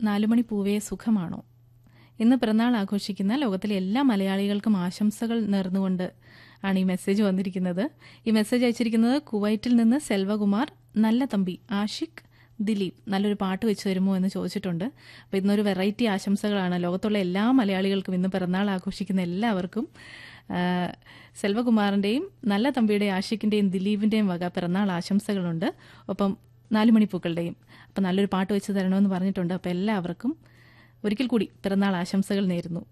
നാലുമണി പൂവേ സുഖമാണോ ഇന്ന് പിറന്നാൾ ആഘോഷിക്കുന്ന ലോകത്തിലെ എല്ലാ മലയാളികൾക്കും ആശംസകൾ നേർന്നുകൊണ്ട് ആണ് ഈ മെസ്സേജ് വന്നിരിക്കുന്നത് ഈ മെസ്സേജ് അയച്ചിരിക്കുന്നത് കുവൈറ്റിൽ നിന്ന് സെൽവകുമാർ നല്ല തമ്പി ആഷിഖ് ദിലീപ് നല്ലൊരു പാട്ട് വെച്ച് തരുമോ എന്ന് ചോദിച്ചിട്ടുണ്ട് അപ്പോൾ ഇന്നൊരു വെറൈറ്റി ആശംസകളാണ് ലോകത്തുള്ള എല്ലാ മലയാളികൾക്കും ഇന്ന് പിറന്നാൾ ആഘോഷിക്കുന്ന എല്ലാവർക്കും ആ, സെൽവകുമാറിൻ്റെയും നല്ല തമ്പിയുടെയും ആഷിഖിൻ്റെയും ദിലീപിൻ്റെയും വക പിറന്നാൾ ആശംസകളുണ്ട് ഒപ്പം നാലുമണിപ്പൂക്കളുടെയും അപ്പം നല്ലൊരു പാട്ട് വെച്ച് തരണമെന്ന് പറഞ്ഞിട്ടുണ്ട് അപ്പോൾ എല്ലാവർക്കും ഒരിക്കൽ കൂടി പിറന്നാൾ ആശംസകൾ നേരുന്നു